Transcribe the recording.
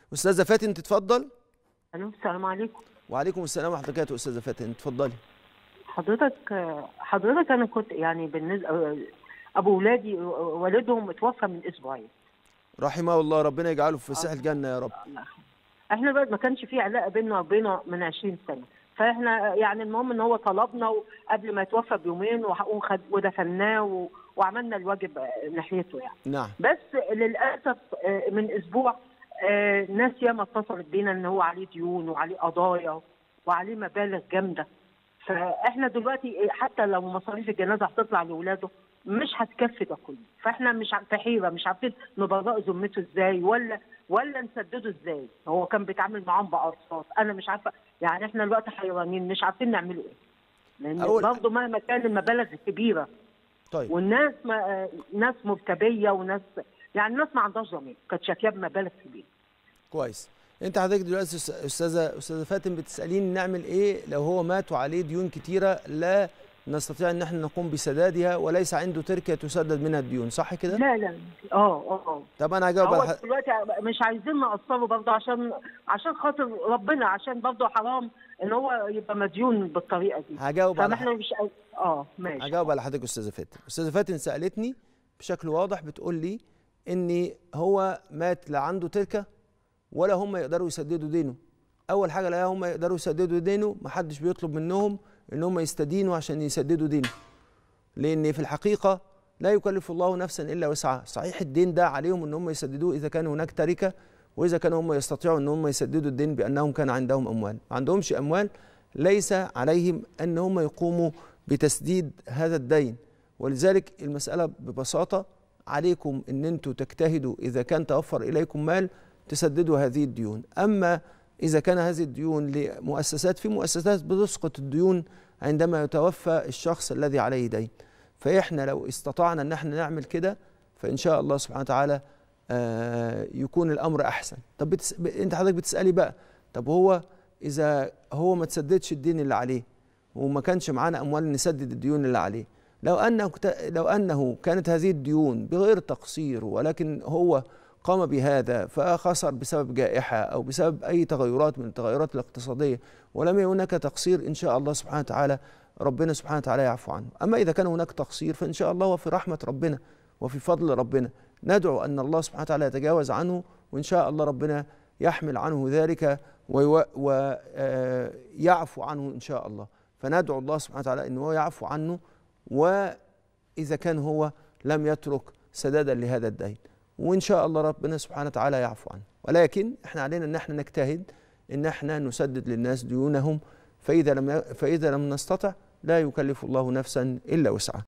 استاذه فاتن تتفضل الو السلام عليكم وعليكم السلام ورحمه الله وبركاته استاذه فاتن اتفضلي حضرتك حضرتك انا كنت يعني بالنسبه ابو ولادي والدهم اتوفى من اسبوعين رحمه الله ربنا يجعله في فسيح الجنه يا رب الله يرحمه. احنا بقى ما كانش في علاقه بيننا وبينه من 20 سنه فاحنا يعني المهم ان هو طلبنا قبل ما يتوفى بيومين وح- وخد ودفناه و- وعملنا الواجب ناحيته يعني نعم بس للاسف آه، من اسبوع آه، ناس ياما اتصلت بينا ان هو عليه ديون وعليه قضايا وعليه مبالغ جامده فاحنا دلوقتي حتى لو مصاريف الجنازه هتطلع لاولاده مش هتكفي ده كله فاحنا مش ع- في حيره مش عارفين نبرئ ذمته ازاي ولا ولا نسدده ازاي هو كان بيتعامل معاهم باقساط انا مش عارفه يعني احنا دلوقتي حيرانين مش عارفين نعمله ايه لان أول- برضه مهما كان المبالغ كبيره طيب والناس ما ناس مرتبيه وناس يعني الناس ما عندهاش ضمير كانت شاكيه بمبالغ كبيره كويس انت حضرتك دلوقتي أس- استاذه استاذه فاتن بتساليني نعمل ايه لو هو مات وعليه ديون كتيره لا نستطيع ان احنا نقوم بسدادها وليس عنده تركه تسدد منها الديون صح كده لا لا اه اه اه طب انا هجاوب هو على ح- دلوقتي مش عايزين نقصره برضه عشان عشان خاطر ربنا عشان برضه حرام ان هو يبقى مديون بالطريقه دي هجاوب على فاحنا مش عايز- اه ماشي هجاوب على حضرتك استاذه فاتن استاذه فاتن سالتني بشكل واضح بتقول لي ان هو مات لا عنده تركه ولا هم يقدروا يسددوا دينه اول حاجه لا هم يقدروا يسددوا دينه محدش بيطلب منهم ان هم يستدينوا عشان يسددوا دينه لان في الحقيقه لا يكلف الله نفسا الا وسعها صحيح الدين ده عليهم ان هم يسددوه اذا كان هناك تركه واذا كانوا هم يستطيعوا ان هم يسددوا الدين بانهم كان عندهم اموال ما عندهمش اموال ليس عليهم ان هم يقوموا بتسديد هذا الدين ولذلك المساله ببساطه عليكم ان انتم تجتهدوا اذا كان توفر اليكم مال تسددوا هذه الديون اما اذا كان هذه الديون لمؤسسات في مؤسسات بتسقط الديون عندما يتوفى الشخص الذي عليه دين فاحنا لو استطعنا ان احنا نعمل كده فان شاء الله سبحانه وتعالى آه، يكون الامر احسن طب بتس... ب... انت حضرتك بتسالي بقى طب هو اذا هو ما تسددش الدين اللي عليه وما كانش معانا اموال نسدد الديون اللي عليه لو انه كت- لو انه كانت هذه الديون بغير تقصير ولكن هو قام بهذا فخسر بسبب جائحه او بسبب اي تغيرات من التغيرات الاقتصاديه ولم يكن هناك تقصير ان شاء الله سبحانه وتعالى ربنا سبحانه وتعالى يعفو عنه اما اذا كان هناك تقصير فان شاء الله وفي رحمه ربنا وفي فضل ربنا ندعو ان الله سبحانه وتعالى يتجاوز عنه وان شاء الله ربنا يحمل عنه ذلك ويعفو عنه ان شاء الله فندعو الله سبحانه وتعالى ان هو يعفو عنه واذا كان هو لم يترك سدادا لهذا الدين وان شاء الله ربنا سبحانه وتعالى يعفو عنه ولكن احنا علينا ان احنا نجتهد ان احنا نسدد للناس ديونهم فاذا لم فاذا لم نستطع لا يكلف الله نفسا الا وسعها